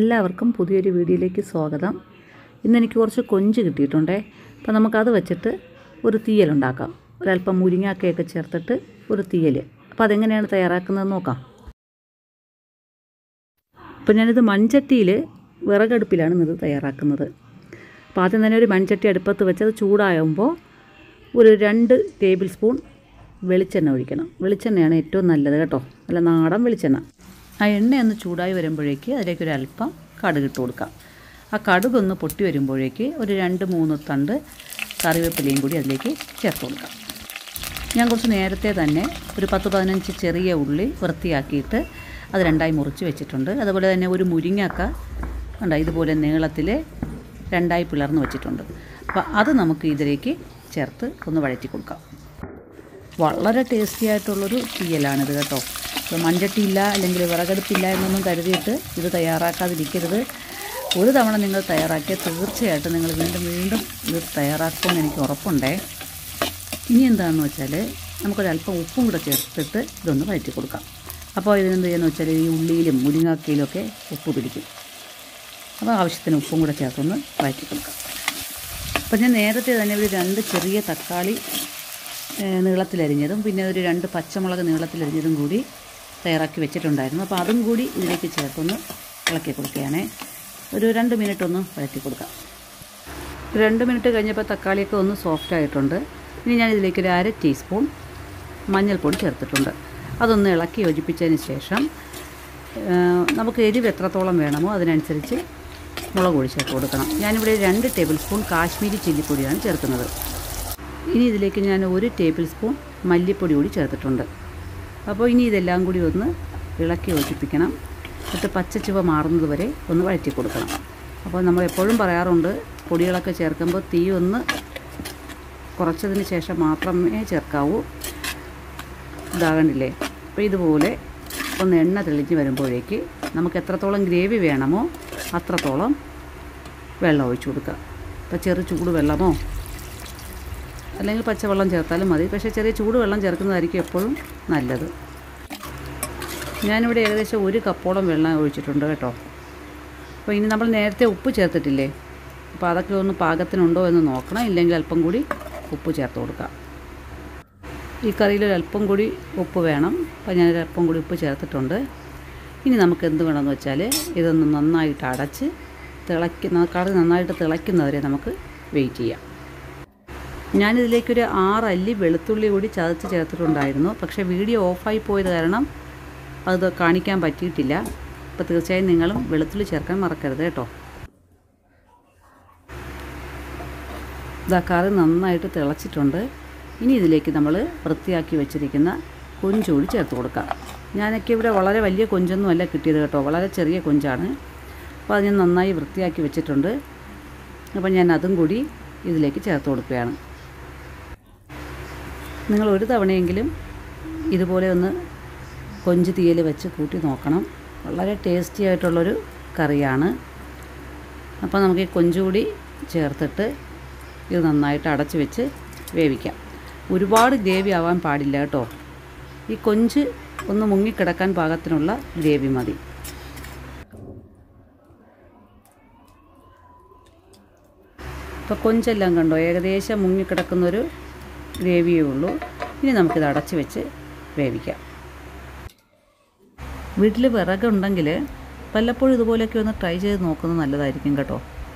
എല്ലാവർക്കും പുതിയൊരു വീഡിയോയിലേക്ക് സ്വാഗതം ഇന്ന് എനിക്ക് കുറച്ച് കൊഞ്ച് കിട്ടിയിട്ടുണ്ടേ അപ്പോൾ നമുക്കത് വെച്ചിട്ട് ഒരു തീയലുണ്ടാക്കാം ഒരല്പം മുരിങ്ങാക്കയൊക്കെ ചേർത്തിട്ട് ഒരു തീയൽ അപ്പോൾ അതെങ്ങനെയാണ് തയ്യാറാക്കുന്നത് നോക്കാം അപ്പോൾ ഞാനിത് മൺചട്ടിയിൽ വിറകടുപ്പിലാണ് ഇത് തയ്യാറാക്കുന്നത് അപ്പോൾ ആദ്യം തന്നെ ഒരു മൺചട്ടി അടുപ്പത്ത് വെച്ച് അത് ചൂടാകുമ്പോൾ ഒരു രണ്ട് ടേബിൾ സ്പൂൺ വെളിച്ചെണ്ണ ഒഴിക്കണം വെളിച്ചെണ്ണയാണ് ഏറ്റവും നല്ലത് കേട്ടോ നല്ല നാടൻ വെളിച്ചെണ്ണ ആ എണ്ണ ഒന്ന് ചൂടായി വരുമ്പോഴേക്ക് അതിലേക്ക് ഒരു അല്പം കടുക് ഇട്ട് കൊടുക്കാം ആ കടുകൊന്ന് പൊട്ടി വരുമ്പോഴേക്ക് ഒരു രണ്ട് മൂന്ന് തണ്ട് കറിവേപ്പിലയും കൂടി അതിലേക്ക് ചേർത്ത് കൊടുക്കാം ഞാൻ കുറച്ച് നേരത്തെ തന്നെ ഒരു പത്ത് പതിനഞ്ച് ചെറിയ ഉള്ളി വൃത്തിയാക്കിയിട്ട് അത് രണ്ടായി മുറിച്ച് വെച്ചിട്ടുണ്ട് അതുപോലെ തന്നെ ഒരു മുരിങ്ങക്ക ഉണ്ട് ഇതുപോലെ നീളത്തിൽ രണ്ടായി പിളർന്ന് വെച്ചിട്ടുണ്ട് അപ്പോൾ അത് നമുക്ക് ഇതിലേക്ക് ചേർത്ത് ഒന്ന് വഴറ്റി കൊടുക്കാം വളരെ ടേസ്റ്റി ആയിട്ടുള്ളൊരു തീയലാണിത് കേട്ടോ ഇപ്പോൾ മൺചട്ടിയില്ല അല്ലെങ്കിൽ വിറകടുപ്പില്ല എന്നൊന്നും കരുതിയിട്ട് ഇത് തയ്യാറാക്കാതിരിക്കരുത് ഒരു തവണ നിങ്ങൾ തയ്യാറാക്കിയാൽ തീർച്ചയായിട്ടും നിങ്ങൾ വീണ്ടും വീണ്ടും ഇത് തയ്യാറാക്കുമെന്ന് എനിക്ക് ഉറപ്പുണ്ടേ ഇനി എന്താണെന്ന് വെച്ചാൽ നമുക്കൊരല്പം ഉപ്പും കൂടെ ചേർത്തിട്ട് ഇതൊന്ന് വഴറ്റി കൊടുക്കാം അപ്പോൾ ഇതിനെന്ത് ചെയ്യുന്നത് വെച്ചാൽ ഈ ഉള്ളിയിലും മുരിങ്ങാക്കയിലും ഒക്കെ ഉപ്പ് പിടിക്കും അപ്പോൾ ആവശ്യത്തിന് ഉപ്പും കൂടെ ചേർത്തൊന്ന് വഴറ്റി കൊടുക്കാം അപ്പോൾ ഞാൻ നേരത്തെ തന്നെ ഒരു രണ്ട് ചെറിയ തക്കാളി ഏഹ്, നീളത്തിലരിഞ്ഞതും പിന്നെ ഒരു രണ്ട് പച്ചമുളക് നീളത്തിലരിഞ്ഞതും കൂടി തയ്യാറാക്കി വെച്ചിട്ടുണ്ടായിരുന്നു അപ്പോൾ അതും കൂടി ഇതിലേക്ക് ചേർത്തൊന്ന് ഇളക്കി കൊടുക്കുകയാണേ ഒരു രണ്ട് മിനിറ്റ് ഒന്ന് വഴറ്റി കൊടുക്കാം രണ്ട് മിനിറ്റ് കഴിഞ്ഞപ്പോൾ തക്കാളിയൊക്കെ ഒന്ന് സോഫ്റ്റ് ആയിട്ടുണ്ട് ഇനി ഞാൻ ഇതിലേക്ക് ഒരു അര ടീസ്പൂൺ മഞ്ഞൾപ്പൊടി ചേർത്തിട്ടുണ്ട് അതൊന്ന് ഇളക്കി യോജിപ്പിച്ചതിന് ശേഷം ആ, നമുക്ക് എരിവ് എത്രത്തോളം വേണമോ അതിനനുസരിച്ച് മുളക് പൊടി ചേർത്ത് കൊടുക്കണം ഞാനിവിടെ രണ്ട് ടേബിൾ സ്പൂൺ കാശ്മീരി ചില്ലിപ്പൊടിയാണ് ചേർക്കുന്നത് ഇനി ഇതിലേക്ക് ഞാൻ ഒരു ടേബിൾ സ്പൂൺ മല്ലിപ്പൊടി കൂടി ചേർത്തിട്ടുണ്ട് അപ്പോൾ ഇനി ഇതെല്ലാം കൂടി ഒന്ന് ഇളക്കി യോജിപ്പിക്കണം എന്നിട്ട് പച്ചച്ചുവ മാറുന്നത് വരെ ഒന്ന് വഴറ്റി കൊടുക്കണം അപ്പോൾ നമ്മൾ എപ്പോഴും പറയാറുണ്ട് പൊടികളൊക്കെ ചേർക്കുമ്പോൾ തീ ഒന്ന് കുറച്ചതിന് ശേഷം മാത്രമേ ചേർക്കാവൂ ഇതാകണ്ടില്ലേ അപ്പോൾ ഇതുപോലെ ഒന്ന് എണ്ണ തെളിഞ്ഞ് വരുമ്പോഴേക്ക് നമുക്ക് എത്രത്തോളം ഗ്രേവി വേണമോ അത്രത്തോളം വെള്ളം ഒഴിച്ചു കൊടുക്കുക ഇപ്പോൾ ചെറു ചൂട് വെള്ളമോ അല്ലെങ്കിൽ പച്ചവെള്ളം ചേർത്താലും മതി പക്ഷേ ചെറിയ ചൂടുവെള്ളം ചേർക്കുന്നതായിരിക്കും എപ്പോഴും നല്ലത് ഞാനിവിടെ ഏകദേശം ഒരു കപ്പോളം വെള്ളം ഒഴിച്ചിട്ടുണ്ട് കേട്ടോ അപ്പോൾ ഇനി നമ്മൾ നേരത്തെ ഉപ്പ് ചേർത്തിട്ടില്ലേ അപ്പോൾ അതൊക്കെ ഒന്ന് പാകത്തിനുണ്ടോ എന്ന് നോക്കണം ഇല്ലെങ്കിൽ അല്പം കൂടി ഉപ്പ് ചേർത്ത് കൊടുക്കാം ഈ കറിയിൽ ഒരു അല്പം കൂടി ഉപ്പ് വേണം അപ്പോൾ ഞാനൊരു അല്പം കൂടി ഉപ്പ് ചേർത്തിട്ടുണ്ട് ഇനി നമുക്ക് എന്ത് വേണമെന്ന് വെച്ചാൽ ഇതൊന്ന് നന്നായിട്ട് അടച്ച് തിളയ്ക്കുന്ന കറി നന്നായിട്ട് തിളയ്ക്കുന്നവരെ നമുക്ക് വെയിറ്റ് ചെയ്യാം ഞാനിതിലേക്കൊരു ആറല്ലി വെളുത്തുള്ളി കൂടി ചതച്ച് ചേർത്തിട്ടുണ്ടായിരുന്നു പക്ഷേ വീഡിയോ ഓഫായി പോയത് കാരണം അത് കാണിക്കാൻ പറ്റിയിട്ടില്ല അപ്പോൾ തീർച്ചയായും നിങ്ങളും വെളുത്തുള്ളി ചേർക്കാൻ മറക്കരുത് കേട്ടോ ഇതാ കറി നന്നായിട്ട് തിളച്ചിട്ടുണ്ട് ഇനി ഇതിലേക്ക് നമ്മൾ വൃത്തിയാക്കി വെച്ചിരിക്കുന്ന കൊഞ്ചുകൂടി ചേർത്ത് കൊടുക്കാം ഞാനൊക്കെ ഇവിടെ വളരെ വലിയ കൊഞ്ചൊന്നും അല്ല കിട്ടിയത് കേട്ടോ വളരെ ചെറിയ കൊഞ്ചാണ് അപ്പോൾ അത് ഞാൻ നന്നായി വൃത്തിയാക്കി വെച്ചിട്ടുണ്ട് അപ്പോൾ ഞാൻ അതും കൂടി ഇതിലേക്ക് ചേർത്ത് കൊടുക്കുകയാണ് നിങ്ങൾ ഒരു തവണയെങ്കിലും ഇതുപോലെ ഒന്ന് കൊഞ്ച് തീയൽ വെച്ച് കൂട്ടി നോക്കണം വളരെ ടേസ്റ്റി ആയിട്ടുള്ളൊരു കറിയാണ് അപ്പോൾ നമുക്ക് ഈ കൊഞ്ച് കൂടി ചേർത്തിട്ട് ഇത് നന്നായിട്ട് അടച്ച് വെച്ച് വേവിക്കാം ഒരുപാട് ഗ്രേവി ആവാൻ പാടില്ല കേട്ടോ ഈ കൊഞ്ച് ഒന്ന് മുങ്ങിക്കിടക്കാൻ പാകത്തിനുള്ള ഗ്രേവി മതി ഇപ്പോൾ കൊഞ്ചെല്ലാം കണ്ടോ ഏകദേശം മുങ്ങിക്കിടക്കുന്നൊരു ഗ്രേവിയേ ഉള്ളൂ ഇനി നമുക്കിത് അടച്ച് വെച്ച് വേവിക്കാം വീട്ടിൽ വിറകുണ്ടെങ്കിൽ വല്ലപ്പോഴും ഇതുപോലെയൊക്കെ ഒന്ന് ട്രൈ ചെയ്ത് നോക്കുന്നത് നല്ലതായിരിക്കും കേട്ടോ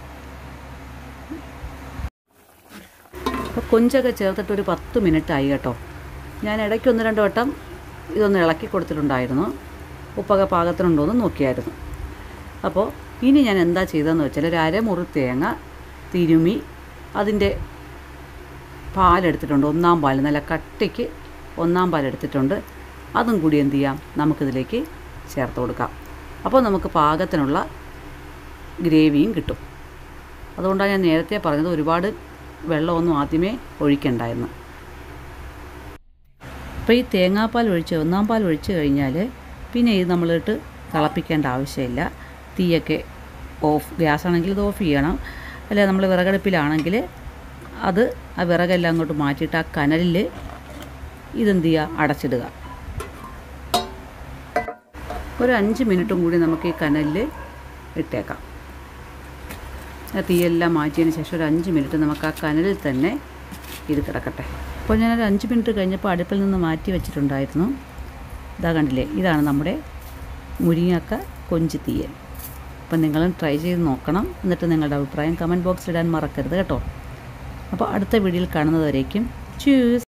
അപ്പോൾ കൊഞ്ചൊക്കെ ചേർത്തിട്ട് ഒരു പത്ത് മിനിറ്റ് ആയി കേട്ടോ ഞാൻ ഇടയ്ക്ക് ഒന്ന് രണ്ട് വട്ടം ഇതൊന്ന് ഇളക്കി കൊടുത്തിട്ടുണ്ടായിരുന്നു ഉപ്പൊക്കെ പാകത്തിനുണ്ടോ എന്ന് നോക്കിയായിരുന്നു അപ്പോൾ ഇനി ഞാൻ എന്താ ചെയ്തതെന്ന് വെച്ചാൽ ഒരു അരമുറി തേങ്ങ തിരുമി അതിൻ്റെ പാലെടുത്തിട്ടുണ്ട് ഒന്നാം പാൽ നല്ല കട്ടിക്ക് ഒന്നാം പാലെടുത്തിട്ടുണ്ട് അതും കൂടി എന്ത് ചെയ്യാം നമുക്കിതിലേക്ക് ചേർത്ത് കൊടുക്കാം അപ്പോൾ നമുക്ക് പാകത്തിനുള്ള ഗ്രേവിയും കിട്ടും അതുകൊണ്ടാണ് ഞാൻ നേരത്തെ പറഞ്ഞത് ഒരുപാട് വെള്ളമൊന്നും ആദ്യമേ ഒഴിക്കണ്ടായിരുന്നു അപ്പോൾ ഈ തേങ്ങാപ്പാൽ ഒഴിച്ച് ഒന്നാം പാൽ ഒഴിച്ച് കഴിഞ്ഞാൽ പിന്നെ ഇത് നമ്മളിട്ട് തിളപ്പിക്കേണ്ട ആവശ്യമില്ല തീയൊക്കെ ഓഫ് ഗ്യാസ് ആണെങ്കിൽ ഇത് ഓഫ് ചെയ്യണം അല്ല നമ്മൾ വിറകടുപ്പിലാണെങ്കിൽ അത് ആ വിറകെല്ലാം അങ്ങോട്ട് മാറ്റിയിട്ട് ആ കനലിൽ ഇതെന്ത് ചെയ്യുക അടച്ചിടുക ഒരു അഞ്ച് മിനിറ്റും കൂടി നമുക്ക് ഈ കനലിൽ ഇട്ടേക്കാം ആ തീയെല്ലാം മാറ്റിയതിന് ശേഷം ഒരു അഞ്ച് മിനിറ്റ് നമുക്ക് ആ കനലിൽ തന്നെ ഇത് കിടക്കട്ടെ അപ്പോൾ ഞാനൊരു അഞ്ച് മിനിറ്റ് കഴിഞ്ഞപ്പോൾ അടുപ്പിൽ നിന്ന് മാറ്റി വെച്ചിട്ടുണ്ടായിരുന്നു ഇതാ കണ്ടില്ലേ ഇതാണ് നമ്മുടെ മുരിങ്ങക്ക കൊഞ്ച് തീയൽ അപ്പം നിങ്ങളും ട്രൈ ചെയ്ത് നോക്കണം എന്നിട്ട് നിങ്ങളുടെ അഭിപ്രായം കമൻറ്റ് ബോക്സിൽ ഇടാൻ മറക്കരുത് കേട്ടോ അപ്പോൾ അടുത്ത വീഡിയോയിൽ കാണുന്നതുവരേക്കും ചൂസ്